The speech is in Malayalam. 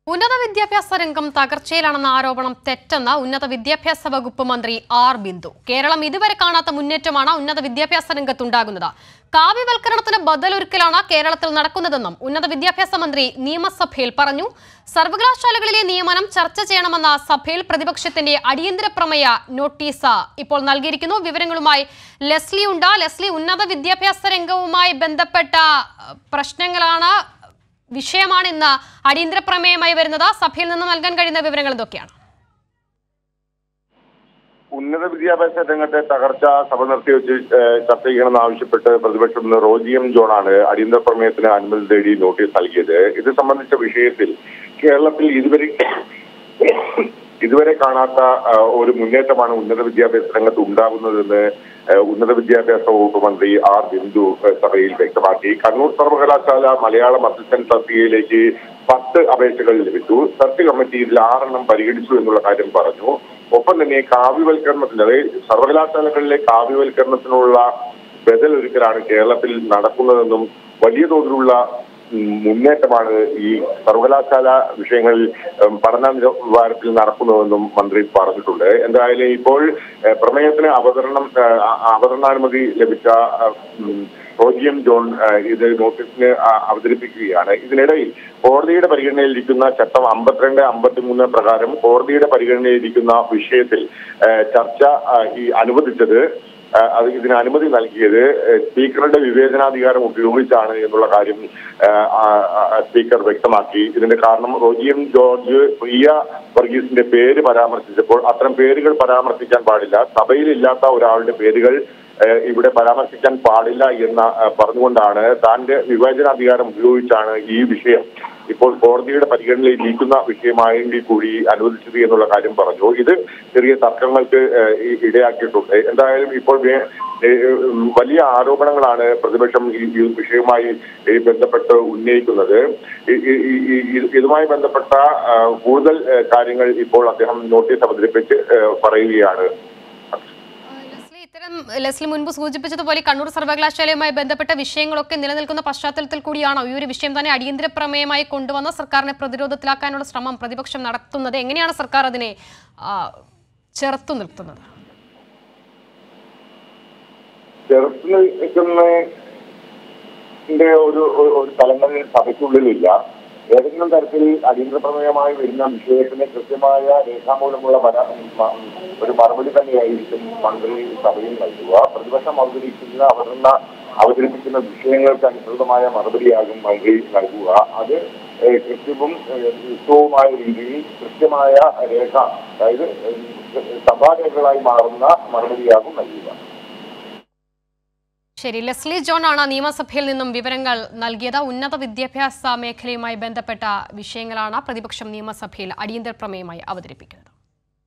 ഉന്നത വിദ്യാഭ്യാസ രംഗം തകർച്ചയിലാണെന്ന ആരോപണം തെറ്റെന്ന ഉന്നത വിദ്യാഭ്യാസ വകുപ്പ് മന്ത്രി ആർ ബിന്ദു കേരളം ഇതുവരെ കാണാത്ത മുന്നേറ്റമാണ് ഉന്നത വിദ്യാഭ്യാസ രംഗത്തുണ്ടാകുന്നത് കാവ്യവൽക്കരണത്തിന് ബദലൊരുക്കലാണ് കേരളത്തിൽ നടക്കുന്നതെന്നും ഉന്നത വിദ്യാഭ്യാസ മന്ത്രി നിയമസഭയിൽ പറഞ്ഞു സർവകലാശാലകളിലെ നിയമനം ചർച്ച ചെയ്യണമെന്ന സഭയിൽ പ്രതിപക്ഷത്തിന്റെ അടിയന്തര പ്രമേയ നോട്ടീസ് ഇപ്പോൾ നൽകിയിരിക്കുന്നു വിവരങ്ങളുമായി ലെസ്ലി ഉണ്ട് ലെസ്ലി ഉന്നത വിദ്യാഭ്യാസ രംഗവുമായി ബന്ധപ്പെട്ട അഹ്, പ്രശ്നങ്ങളാണ് വിഷയമാണ് ഇന്ന് അടിയന്തര പ്രമേയമായി വരുന്നത് സഭയിൽ നിന്ന് നൽകാൻ കഴിയുന്ന വിവരങ്ങൾ എന്തൊക്കെയാണ് ഉന്നത വിദ്യാഭ്യാസ രംഗത്തെ തകർച്ച സഭ നിർത്തിവെച്ച് ഏഹ്, ചർച്ച ചെയ്യണമെന്ന് ആവശ്യപ്പെട്ട് പ്രതിപക്ഷം ഇന്ന് റോജി എം ജോണാണ് അടിയന്തര പ്രമേയത്തിന് അനുമതി തേടി നോട്ടീസ് നൽകിയത് ഇത് സംബന്ധിച്ച വിഷയത്തിൽ കേരളത്തിൽ ഇതുവരെ ഇതുവരെ കാണാത്ത ആ, ഒരു മുന്നേറ്റമാണ് ഉന്നത വിദ്യാഭ്യാസ രംഗത്ത് ഉണ്ടാകുന്നതെന്ന് ഏഹ്, ഉന്നത വിദ്യാഭ്യാസ വകുപ്പ് മന്ത്രി ആർ ബിന്ദു ഏഹ്, സഭയിൽ വ്യക്തമാക്കി കണ്ണൂർ സർവകലാശാല മലയാളം അസിസ്റ്റന്റ് തസ്തികയിലേക്ക് പത്ത് അപേക്ഷകൾ ലഭിച്ചു സെർച്ച് കമ്മിറ്റി ഇതിൽ ആറെണ്ണം പരിഗണിച്ചു എന്നുള്ള കാര്യം പറഞ്ഞു ഒപ്പം തന്നെ കാവ്യവൽക്കരണത്തിന് അതായത് സർവകലാശാലകളിലെ കാവ്യവൽക്കരണത്തിനുള്ള ബദലൊരുക്കലാണ് കേരളത്തിൽ നടക്കുന്നതെന്നും വലിയ തോതിലുള്ള ഉം, മുന്നേറ്റമാണ് ഈ സർവകലാശാല വിഷയങ്ങളിൽ ഉം, പഠന നിലവാരത്തിൽ നടക്കുന്നതെന്നും മന്ത്രി പറഞ്ഞിട്ടുണ്ട് എന്തായാലും ഇപ്പോൾ ഏഹ്, പ്രമേയത്തിന് അവതരണം ഏഹ്, അ- അവതരണാനുമതി ലഭിച്ച ഏഹ്, ഉം, റോജിയം ജോൺ ഏഹ്, ഇത് നോട്ടീസിന് അ- അവതരിപ്പിക്കുകയാണ് ഇതിനിടയിൽ കോടതിയുടെ പരിഗണനയിലിരിക്കുന്ന ചട്ടം അമ്പത്തിരണ്ട് അമ്പത്തിമൂന്ന് പ്രകാരം കോടതിയുടെ പരിഗണനയിലിരിക്കുന്ന വിഷയത്തിൽ ഏഹ്, ചർച്ച ആ, ഈ അനുവദിച്ചത് ആ, അത് ഇതിന് അനുമതി നൽകിയത് ഏഹ്, സ്പീക്കറുടെ വിവേചനാധികാരം ഉപയോഗിച്ചാണ് എന്നുള്ള കാര്യം ഏഹ്, ആ, ആ, സ്പീക്കർ വ്യക്തമാക്കി ഇതിന്റെ കാരണം റോജിയം ജോർജ് പ്രിയ വർഗീസിന്റെ പേര് പരാമർശിച്ചപ്പോൾ അത്തരം പേരുകൾ പരാമർശിക്കാൻ പാടില്ല സഭയിൽ ഇല്ലാത്ത ഒരാളുടെ പേരുകൾ ഏഹ്, ഇവിടെ പരാമർശിക്കാൻ പാടില്ല എന്ന് ഏഹ്, പറഞ്ഞുകൊണ്ടാണ് താന്റെ വിവേചനാധികാരം ഉപയോഗിച്ചാണ് ഈ വിഷയം ഇപ്പോൾ കോടതിയുടെ പരിഗണനയിൽ ഇരിക്കുന്ന വിഷയമായെങ്കിൽ കൂടി അനുവദിച്ചത് എന്നുള്ള കാര്യം പറഞ്ഞു ഇത് ചെറിയ തർക്കങ്ങൾക്ക് ഏഹ്, ഇ- ഇടയാക്കിയിട്ടുണ്ട് എന്തായാലും ഇപ്പോൾ വേ- ഏഹ്, ഉം, വലിയ ആരോപണങ്ങളാണ് പ്രതിപക്ഷം ഈ ഈ വിഷയവുമായി ഏഹ്, ബന്ധപ്പെട്ട് ഉന്നയിക്കുന്നത് ഈ- ഈ- ഈ- ഈ- ഇത് ഇതുമായി ബന്ധപ്പെട്ട ആ, കൂടുതൽ ഏഹ്, കാര്യങ്ങൾ ഇപ്പോൾ അദ്ദേഹം നോട്ടീസ് അവതരിപ്പിച്ച് ഏഹ്, പറയുകയാണ് ലെസ്ലി ഇത്തരം ലെസ്ലി മുൻപ് സൂചിപ്പിച്ചതുപോലെ ഈ കണ്ണൂർ സർവകലാശാലയുമായി ബന്ധപ്പെട്ട വിഷയങ്ങളൊക്കെ നിലനിൽക്കുന്ന പശ്ചാത്തലത്തിൽ കൂടിയാണോ ഈ ഒരു വിഷയം തന്നെ അടിയന്തര പ്രമേയമായി കൊണ്ടുവന്ന സർക്കാരിനെ പ്രതിരോധത്തിലാക്കാനുള്ള ശ്രമം പ്രതിപക്ഷം നടത്തുന്നത് എങ്ങനെയാണ് സർക്കാർ അതിനെ ആ, ചെറുത്തു നിർത്തുന്നത് ചെറുത്ത് നിൽക്കുന്നതിന്റെ ഒരു ഒരു- ഒരു തലങ്ങളിൽ സഭയ്ക്കുള്ളിലില്ല ഏതെങ്കിലും തരത്തിൽ അടിയന്തര പ്രമേയമായി വരുന്ന വിഷയത്തിന് കൃത്യമായ രേഖാമൂലമുള്ള പരാ- മ- ഒരു മറുപടി തന്നെയായിരിക്കും മന്ത്രി സഭയിൽ നൽകുക പ്രതിപക്ഷം അവതരിപ്പിക്കുന്ന അവതരണ അവതരിപ്പിക്കുന്ന വിഷയങ്ങൾക്ക് അനുസൃതമായ മറുപടിയാകും മന്ത്രി നൽകുക അത് ഏഹ്, കൃത്യവും ഏഹ്, യുക്തവുമായ രീതിയിൽ കൃത്യമായ രേഖ അതായത് ഏഹ്, സഭാരേഖകളായി മാറുന്ന മറുപടിയാകും നൽകുക ശരി ലെസ്ലി ജോൺ ആണ് നിയമസഭയിൽ നിന്നും വിവരങ്ങൾ നൽകിയത് ഉന്നത വിദ്യാഭ്യാസ മേഖലയുമായി ബന്ധപ്പെട്ട വിഷയങ്ങളാണ് പ്രതിപക്ഷം നിയമസഭയിൽ അടിയന്തര പ്രമേയമായി അവതരിപ്പിക്കുന്നത്